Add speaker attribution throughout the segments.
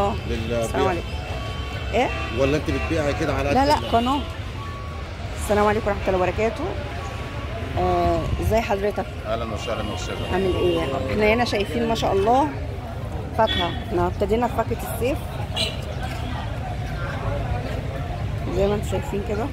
Speaker 1: اه السلام
Speaker 2: للبيع
Speaker 1: عليكم ايه
Speaker 2: ولا انت بتبيعي كده على
Speaker 1: لا
Speaker 2: قد
Speaker 1: لا
Speaker 2: ال-
Speaker 1: قناه السلام عليكم ورحمه الله وبركاته آه، ازاي حضرتك
Speaker 2: اهلا وسهلا وسهلا
Speaker 1: عامل ايه احنا هنا شايفين ما شاء الله فاكهه احنا ابتدينا في فاكهه الصيف زي ما انتم شايفين كده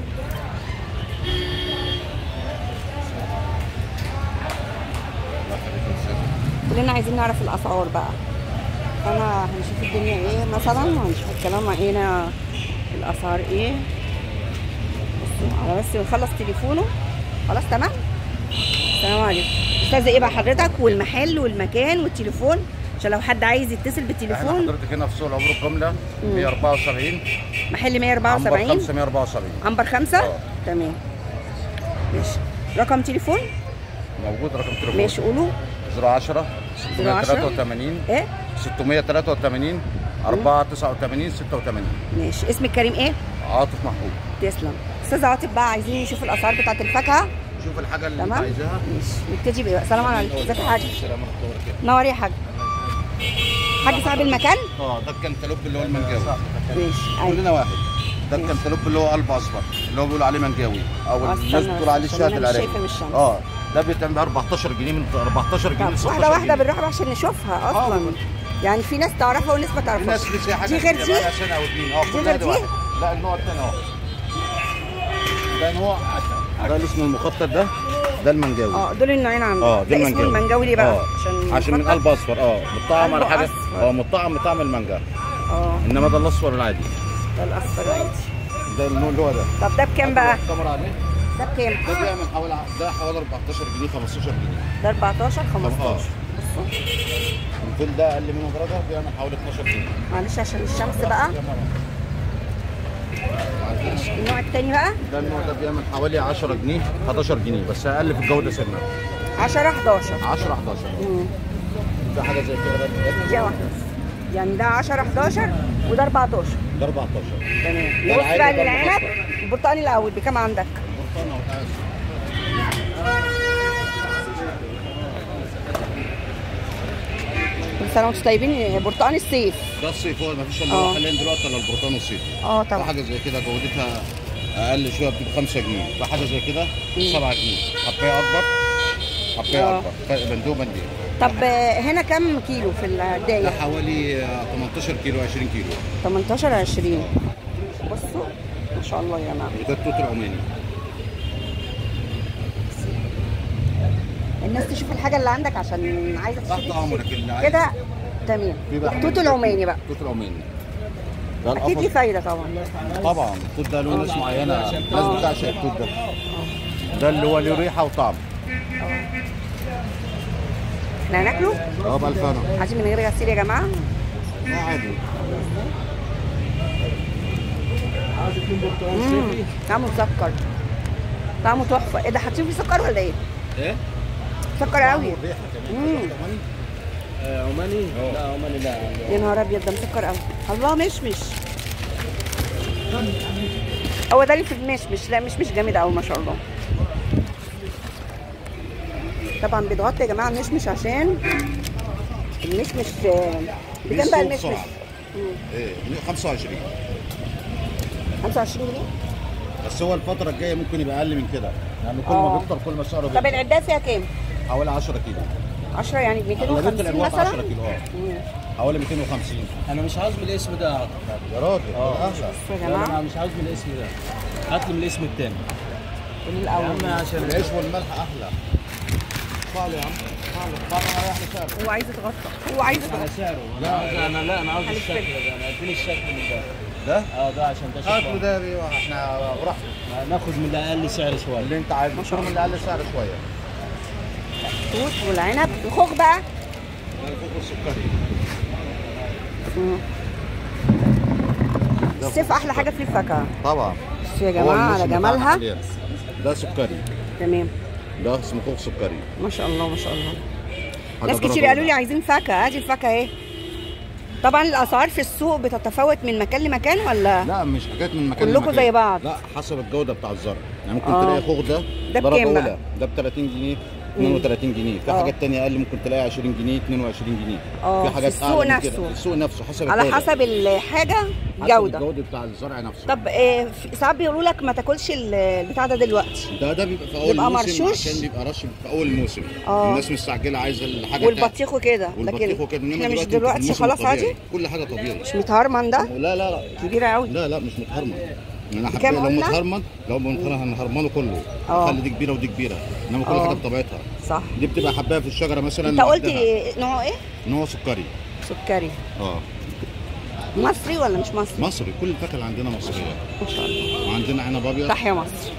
Speaker 2: الله يخليك يا أستاذ.
Speaker 1: كلنا عايزين نعرف الاسعار بقى فانا هنشوف الدنيا ايه مثلا هنشوف الكلام هنا الاسعار ايه بس على بس يخلص تليفونه خلاص تمام السلام عليكم استاذ ايه بقى حضرتك والمحل والمكان والتليفون عشان لو حد عايز يتصل
Speaker 2: احنا
Speaker 1: بالتليفون
Speaker 2: حضرتك هنا في سوق العبور الجمله 174
Speaker 1: محل
Speaker 2: عنبر
Speaker 1: 174
Speaker 2: 5 174
Speaker 1: عنبر خمسة
Speaker 2: اه.
Speaker 1: تمام ماشي رقم تليفون
Speaker 2: موجود رقم تليفون
Speaker 1: ماشي قولوا
Speaker 2: 010
Speaker 1: 010
Speaker 2: 683
Speaker 1: ايه
Speaker 2: 683 489 86
Speaker 1: ماشي اسم الكريم ايه
Speaker 2: عاطف محمود
Speaker 1: تسلم استاذ عاطف بقى عايزين نشوف الاسعار بتاعت الفاكهه
Speaker 2: شوف الحاجه اللي انت
Speaker 1: تمام
Speaker 2: عايزاها
Speaker 1: ماشي نبتدي بايه بقى؟ سلام عليكم ازيك يا حاج
Speaker 2: السلام ورحمه الله وبركاته
Speaker 1: نور يا حاج حاج صاحب المكان
Speaker 2: اه ده الكنتالوب اللي هو المنجاوي
Speaker 1: ماشي ايوه
Speaker 2: كلنا واحد ده
Speaker 1: ماشي.
Speaker 2: الكنتالوب اللي هو قلب اصفر اللي هو بيقولوا عليه منجاوي او
Speaker 1: اه،
Speaker 2: الناس
Speaker 1: استنى
Speaker 2: بتقول
Speaker 1: بس
Speaker 2: عليه
Speaker 1: عشان
Speaker 2: الشهد
Speaker 1: أنا مش
Speaker 2: العراقي
Speaker 1: شايفة من الشمس.
Speaker 2: اه ده بيتعمل ب 14 جنيه من 14 جنيه ل
Speaker 1: طب
Speaker 2: 16
Speaker 1: واحده واحده
Speaker 2: جنيه.
Speaker 1: بالراحه بقى عشان نشوفها اصلا
Speaker 2: اه.
Speaker 1: يعني في ناس تعرفها وناس ما
Speaker 2: في
Speaker 1: تعرفهاش
Speaker 2: ناس لسه حاجه
Speaker 1: دي غير
Speaker 2: جديدة
Speaker 1: دي
Speaker 2: بقالها سنه او اتنين اه
Speaker 1: دي
Speaker 2: كلها
Speaker 1: غير
Speaker 2: دي
Speaker 1: دي؟
Speaker 2: واحد. لا النوع الثاني اهو ده نوع ده اللي اسمه المخطط ده ده المنجاوي
Speaker 1: اه دول النوعين عندك
Speaker 2: اه ده
Speaker 1: ده اسمه
Speaker 2: المنجاوي
Speaker 1: المنجاوي ليه بقى
Speaker 2: اه
Speaker 1: عشان
Speaker 2: عشان من
Speaker 1: مخطط؟
Speaker 2: قلب اصفر اه مطعم على
Speaker 1: قلبه
Speaker 2: حاجه
Speaker 1: أصفر.
Speaker 2: اه مطعم بطعم المانجا
Speaker 1: اه
Speaker 2: انما ده الاصفر العادي
Speaker 1: ده الاصفر عادي
Speaker 2: ده النوع اللي هو ده
Speaker 1: طب ده بكام بقى
Speaker 2: الكاميرا عليه
Speaker 1: ده بكام
Speaker 2: ده بيعمل حوالي ده حوالي 14 جنيه 15 جنيه
Speaker 1: ده 14 15
Speaker 2: اه.
Speaker 1: بصوا
Speaker 2: الفيل ده اقل منه درجه بيعمل حوالي 12 جنيه
Speaker 1: معلش عشان الشمس بقى
Speaker 2: ماشي.
Speaker 1: النوع التاني بقى
Speaker 2: ده النوع ده بيعمل حوالي 10 جنيه 11 جنيه بس اقل في الجوده سنه
Speaker 1: 10 11
Speaker 2: 10 11
Speaker 1: امم
Speaker 2: ده حاجه زي كده ده
Speaker 1: دي واحده يعني ده 10 11 وده 14
Speaker 2: ده 14
Speaker 1: تمام
Speaker 2: ده
Speaker 1: نبص
Speaker 2: العادي
Speaker 1: بقى
Speaker 2: ده
Speaker 1: للعنب
Speaker 2: المخصص.
Speaker 1: البرتقالي الاول بكام عندك؟
Speaker 2: برتقانه وتعالى.
Speaker 1: كل سنه وانتم طيبين برتقال الصيف
Speaker 2: ده الصيف هو ما فيش الا
Speaker 1: اه.
Speaker 2: هو حاليا دلوقتي الا البرتقان والصيف
Speaker 1: اه
Speaker 2: ده
Speaker 1: طبعا
Speaker 2: حاجه زي كده جودتها اقل شويه بتبقى 5 جنيه ده حاجه زي كده 7 جنيه حبايه اكبر حبايه
Speaker 1: اه.
Speaker 2: اكبر فرق بين ده وبين دي
Speaker 1: طب آه، هنا كام كيلو في
Speaker 2: ده
Speaker 1: الدايه؟
Speaker 2: حوالي آه، 18 كيلو 20 كيلو
Speaker 1: 18 20 بصوا ما شاء الله يا جماعه
Speaker 2: وده التوت العماني
Speaker 1: الناس تشوف الحاجه اللي عندك عشان عايزه
Speaker 2: تحت
Speaker 1: تشتري
Speaker 2: امرك اللي عايز
Speaker 1: كده تمام
Speaker 2: في بقى
Speaker 1: التوت العماني بقى
Speaker 2: التوت العماني ده
Speaker 1: اكيد ليه
Speaker 2: القفص
Speaker 1: فايده طبعا
Speaker 2: طبعا التوت ده له ناس معينه الناس بتعشق التوت ده ده اللي هو له ريحه وطعم
Speaker 1: احنا هناكله
Speaker 2: اه بألف هنا
Speaker 1: عايزين من غير غسيل يا جماعه
Speaker 2: اه عادي
Speaker 1: مم، طعمه مسكر طعمه تحفه ايه ده حاطين فيه سكر ولا ايه؟
Speaker 2: ايه؟
Speaker 1: سكر قوي
Speaker 2: ريحه كمان
Speaker 1: مم.
Speaker 2: كمان
Speaker 3: عماني؟ لا عماني لا
Speaker 1: يا نهار ابيض ده مسكر قوي الله مشمش هو ده اللي في المشمش لا مشمش جامد قوي ما شاء الله طبعا بيتغطى يا جماعه المشمش عشان المشمش آه، بكام بقى
Speaker 2: بيسوق
Speaker 1: المشمش؟
Speaker 2: بسرعة. ايه 25
Speaker 1: 25 جنيه
Speaker 2: بس هو الفترة الجاية ممكن يبقى أقل من كده يعني كل
Speaker 1: اه.
Speaker 2: ما بيكتر كل ما سعره
Speaker 1: طب
Speaker 2: بيكتر
Speaker 1: العداد فيها كام؟
Speaker 2: حوالي 10 كيلو
Speaker 1: 10 يعني ب
Speaker 2: أغلبية
Speaker 1: 250
Speaker 2: الأنواع
Speaker 1: مثلا
Speaker 2: 10 كيلو اه
Speaker 1: مم.
Speaker 2: حوالي 250
Speaker 3: انا مش عاوز من الاسم ده هات.
Speaker 2: يا راجل
Speaker 3: اه.
Speaker 2: أهلا
Speaker 1: بصوا يا
Speaker 3: لا، انا
Speaker 1: جماعه
Speaker 3: مش عاوز من الاسم ده هات لي من الاسم التاني
Speaker 1: من
Speaker 3: يا
Speaker 1: الاول
Speaker 3: عم عشان
Speaker 2: العيش والملح أحلى تعالوا يا عم تعالوا تعالوا أنا رايح لسعره
Speaker 1: هو عايز يتغطى هو عايز
Speaker 3: على
Speaker 1: يتغطى
Speaker 3: سعره انا عاوز انا لا انا عاوز
Speaker 1: على
Speaker 3: الشكل
Speaker 1: الفكرة.
Speaker 3: ده انا اديني الشكل من ده
Speaker 2: ده
Speaker 3: اه ده عشان ده
Speaker 2: هاتوا
Speaker 3: شكله
Speaker 2: ده بيه احنا براحتك
Speaker 3: ناخد من الاقل سعر شويه
Speaker 2: اللي أنت عايزه
Speaker 1: ما شاء
Speaker 2: شوف من اللي أقل سعر شوية
Speaker 1: التوت والعنب الخوخ بقى
Speaker 2: ده الفوق السكري
Speaker 1: مم.
Speaker 2: ده
Speaker 1: الصيف احلى حاجه فيه الفاكهه
Speaker 2: طبعا
Speaker 1: بصوا يا
Speaker 2: هو
Speaker 1: جماعه على
Speaker 2: الموسم بتاعنا
Speaker 1: جمالها
Speaker 2: حالياً. ده سكري
Speaker 1: تمام
Speaker 2: ده اسمه خوخ سكري
Speaker 1: ما شاء الله ما شاء الله
Speaker 2: حاجة
Speaker 1: ناس كتير
Speaker 2: درجة
Speaker 1: قالوا لي
Speaker 2: أولى.
Speaker 1: عايزين فاكهه ادي الفاكهه اهي طبعا الاسعار في السوق بتتفاوت من مكان لمكان ولا
Speaker 2: لا مش حكايه من مكان
Speaker 1: كلكم
Speaker 2: لمكان.
Speaker 1: زي بعض.
Speaker 2: لا حسب الجوده بتاع الزرع يعني ممكن
Speaker 1: آه.
Speaker 2: تلاقي خوخ ده
Speaker 1: ده
Speaker 2: درجة
Speaker 1: بكام بقى؟
Speaker 2: أولى. ده ب 30 جنيه 32 جنيه في
Speaker 1: آه.
Speaker 2: حاجات تانية اقل ممكن تلاقي 20 جنيه 22 جنيه
Speaker 1: آه،
Speaker 2: في حاجات
Speaker 1: في السوق
Speaker 2: أعلى من كده.
Speaker 1: نفسه.
Speaker 2: في السوق نفسه حسب
Speaker 1: على
Speaker 2: الجودة.
Speaker 1: حسب الحاجه
Speaker 2: حسب
Speaker 1: جوده
Speaker 2: الجوده بتاع الزرع نفسه
Speaker 1: طب آه، في- ساعات بيقولوا لك ما تاكلش ال- البتاع ده دلوقتي
Speaker 2: ده ده بيبقى في اول
Speaker 1: بيبقى
Speaker 2: الموسم
Speaker 1: مرشوش؟
Speaker 2: عشان بيبقى رش في اول الموسم
Speaker 1: آه.
Speaker 2: الناس مستعجله عايزه الحاجه
Speaker 1: والبطيخ وكده
Speaker 2: والبطيخ
Speaker 1: لكن
Speaker 2: وكده إنما
Speaker 1: احنا مش
Speaker 2: في
Speaker 1: دلوقتي
Speaker 2: الموسم
Speaker 1: خلاص
Speaker 2: الطبيعي.
Speaker 1: عادي
Speaker 2: كل حاجه طبيعي
Speaker 1: مش متهرمن ده
Speaker 2: لا لا لا
Speaker 1: كبيره قوي
Speaker 2: لا لا مش متهرمن انا
Speaker 1: بكام
Speaker 2: حبيت لو
Speaker 1: قلنا؟
Speaker 2: متهرمن لو متهرمن هنهرمنه كله
Speaker 1: آه.
Speaker 2: خلي دي كبيره ودي كبيره انما كل
Speaker 1: آه.
Speaker 2: حاجه بطبيعتها
Speaker 1: صح
Speaker 2: دي بتبقى حبايه في الشجره مثلا
Speaker 1: انت قلت
Speaker 2: لوحدها.
Speaker 1: نوعه ايه
Speaker 2: ان هو سكري
Speaker 1: سكري
Speaker 2: اه
Speaker 1: مصري ولا مش مصري
Speaker 2: مصري كل الفاكهه اللي عندنا مصريه
Speaker 1: ما شاء الله
Speaker 2: وعندنا عنب ابيض
Speaker 1: تحيا مصر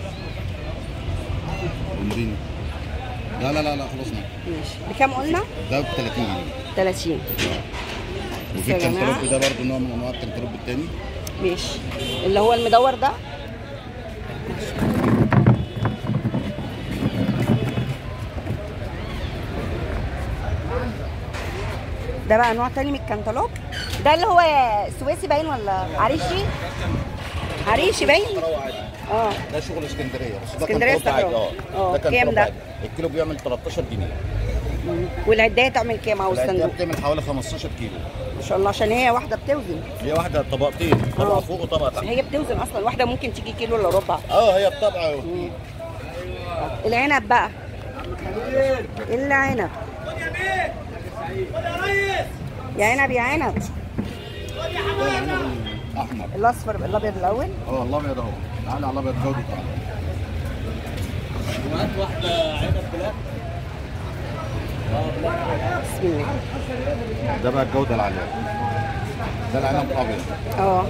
Speaker 2: ومرينو لا لا لا لا خلاص ما
Speaker 1: ماشي بكام قلنا
Speaker 2: ده ب 30 جنيه
Speaker 1: 30
Speaker 2: وفي
Speaker 1: يا جماعة.
Speaker 2: الكنتالوب ده برضه نوع من انواع الكنتالوب التاني
Speaker 1: ماشي اللي هو المدور ده ده بقى نوع تاني من الكنتالوب ده اللي هو سويسي باين ولا عريشي عريشي باين اه
Speaker 2: ده شغل اسكندريه بس ده
Speaker 1: اسكندرية
Speaker 2: كنتالوب عادي
Speaker 1: استغرب.
Speaker 2: اه
Speaker 1: آه،
Speaker 2: ده
Speaker 1: كام
Speaker 2: كنتالوب
Speaker 1: ده؟
Speaker 2: عادي. الكيلو بيعمل 13 جنيه
Speaker 1: والعدايه تعمل كام او
Speaker 2: العدة
Speaker 1: الصندوق
Speaker 2: بتعمل حوالي 15 كيلو
Speaker 1: ما شاء الله عشان هي واحده بتوزن
Speaker 2: هي واحده طبقتين طبقه
Speaker 1: آه.
Speaker 2: فوق وطبقه تحت
Speaker 1: هي بتوزن اصلا الواحده ممكن تيجي كيلو الا ربع
Speaker 2: اه هي بطبعه
Speaker 1: العنب بقى العنب يا عنب يا عنب
Speaker 2: ده العنب الاحمر
Speaker 1: الاصفر الابيض الاول
Speaker 2: اه الابيض اهو تعالى على الابيض جوده تعالى
Speaker 3: وهات واحده عنب بلاك
Speaker 1: بسم الله
Speaker 2: ده بقى الجوده العاليه ده العنب الابيض
Speaker 1: اه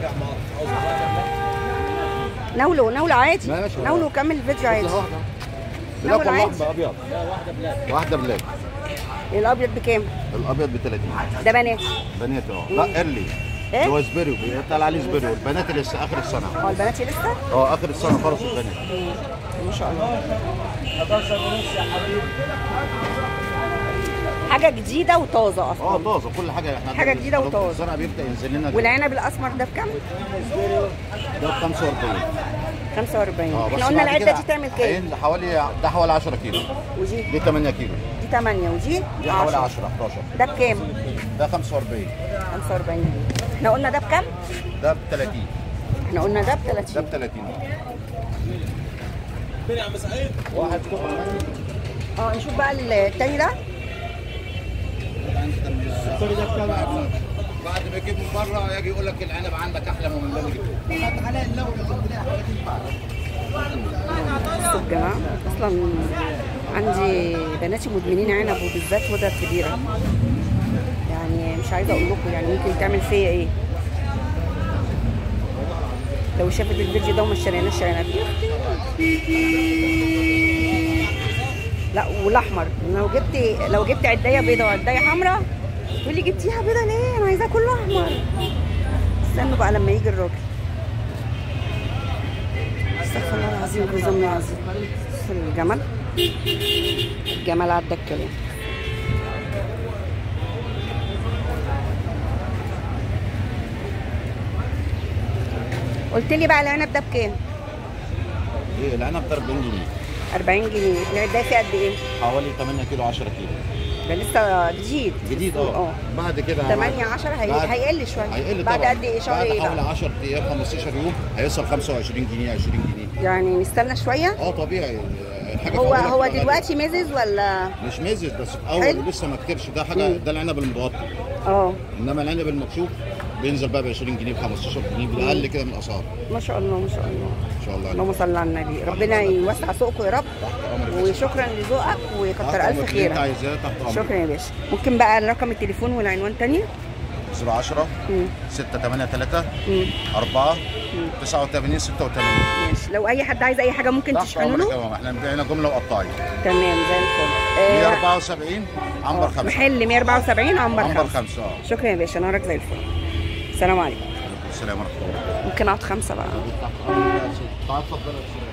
Speaker 1: ناولوا ناولوا عادي
Speaker 2: ماشي.
Speaker 1: ناولوا كمل الفيديو عادي
Speaker 2: واحده
Speaker 1: ناول
Speaker 2: بلاك ولا
Speaker 1: عادي.
Speaker 2: واحده ابيض
Speaker 3: واحده بلاك
Speaker 2: واحده بلاك
Speaker 1: الابيض بكام
Speaker 2: الابيض ب 30
Speaker 1: ده بنات
Speaker 2: بنات اه لا ايرلي
Speaker 1: إيه؟
Speaker 2: اللي هو سبيريو بيطلع عليه سبيريو البنات لسه اخر السنه
Speaker 1: اه البنات لسه
Speaker 2: اه اخر السنه خلص البنات
Speaker 1: ما شاء الله
Speaker 3: 11 ونص يا حبيبي
Speaker 1: حاجه جديده وطازه
Speaker 2: اه
Speaker 1: اصلا
Speaker 2: طازه كل حاجه احنا
Speaker 1: حاجة جديدة وطازة.
Speaker 2: الزرع بيبدا ينزل لنا
Speaker 1: والعنب الاسمر ده بكام
Speaker 2: ده ب 45
Speaker 1: 45
Speaker 2: اه بس
Speaker 1: احنا قلنا
Speaker 2: بعد
Speaker 1: العده
Speaker 2: كده
Speaker 1: دي تعمل كام
Speaker 2: هين- حوالي ده حوالي 10 كيلو
Speaker 1: ودي
Speaker 2: دي 8 كيلو
Speaker 1: دي 8 ودي
Speaker 2: دي حوالي
Speaker 1: 10
Speaker 2: 10 11
Speaker 1: ده بكام
Speaker 2: ده 45
Speaker 1: 45 جنيه احنا قلنا ده بكام
Speaker 2: ده ب 30
Speaker 1: احنا قلنا ده ب
Speaker 2: ده
Speaker 1: 30
Speaker 2: ب 30
Speaker 3: فين يا عم سعيد؟
Speaker 2: واحد
Speaker 1: اه نشوف بقى التاني ده
Speaker 2: بعد ما يجيب من بره يجي يقول لك العنب عندك احلى من اللي جبته تعالى اللون
Speaker 1: بصوا يا جماعه اصلا عندي بناتي مدمنين عنب وبالذات هدى الكبيره يعني مش عايزه اقول لكم يعني ممكن تعمل فيا ايه لو شافت الفيديو ده وما اشتريناش عنب لا والاحمر لو جبت لو جبت عدايه بيضه وعدايه حمراء تقول لي جبتيها بيضه ليه انا عايزاه كله احمر استنوا بقى لما يجي الراجل استغفر الله العظيم جزم العظيم في الجمل الجمل عدى الكلام قلت لي بقى العنب ده بكام؟
Speaker 2: ايه العنب ده 40 جنيه
Speaker 1: 40 جنيه العدايه فيه قد ايه؟
Speaker 2: حوالي 8 كيلو 10 كيلو
Speaker 1: ده لسه جديد
Speaker 2: جديد اه بعد كده
Speaker 1: 8 10 هي...
Speaker 2: بعد-
Speaker 1: هيقل شويه
Speaker 2: هيقل
Speaker 1: بعد
Speaker 2: طبعا
Speaker 1: قد ايه شهر
Speaker 2: بعد
Speaker 1: ايه
Speaker 2: حوالي
Speaker 1: بقى؟
Speaker 2: 10 ايام 15 يوم هيوصل 25 جنيه 20 جنيه
Speaker 1: يعني نستنى شويه
Speaker 2: اه طبيعي الحاجه في
Speaker 1: هو
Speaker 2: أولها
Speaker 1: هو
Speaker 2: بتبقى غالية.
Speaker 1: دلوقتي ميزز ولا
Speaker 2: مش ميزز بس في
Speaker 1: حلو.
Speaker 2: اول لسه ما كترش ده حاجه
Speaker 1: مم.
Speaker 2: ده العنب المتوطي
Speaker 1: اه
Speaker 2: انما العنب المكشوف بينزل بقى ب 20 جنيه ب 15 جنيه بالاقل كده من الاسعار
Speaker 1: ما شاء الله ما شاء الله
Speaker 2: ان شاء الله
Speaker 1: اللهم صل على النبي ربنا يوسع سوقكم يا رب
Speaker 2: تحت امرك
Speaker 1: وشكرا لذوقك وكتر
Speaker 2: تحت
Speaker 1: الف
Speaker 2: أمرك. اللي انت
Speaker 1: خيرك
Speaker 2: عايزاه تحت امرك
Speaker 1: شكرا يا باشا ممكن بقى رقم التليفون والعنوان تاني
Speaker 2: 010
Speaker 1: مم.
Speaker 2: 683
Speaker 1: مم.
Speaker 2: 4 89 86
Speaker 1: ماشي لو اي حد عايز اي حاجه ممكن
Speaker 2: تحت
Speaker 1: تشحنوا
Speaker 2: امرك
Speaker 1: له
Speaker 2: يا ماما احنا بنبيعنا جمله وقطاعي
Speaker 1: تمام زي الفل آه،
Speaker 2: 174 عنبر 5
Speaker 1: محل 174 عنبر
Speaker 2: عنبر
Speaker 1: 5
Speaker 2: 5 اه
Speaker 1: شكرا يا باشا نهارك زي الفل السلام عليكم
Speaker 2: السلام ورحمه الله
Speaker 1: ممكن اقعد خمسه بقى
Speaker 2: تحت امرك يا سيدي. تعال اتفضل يا سيدي.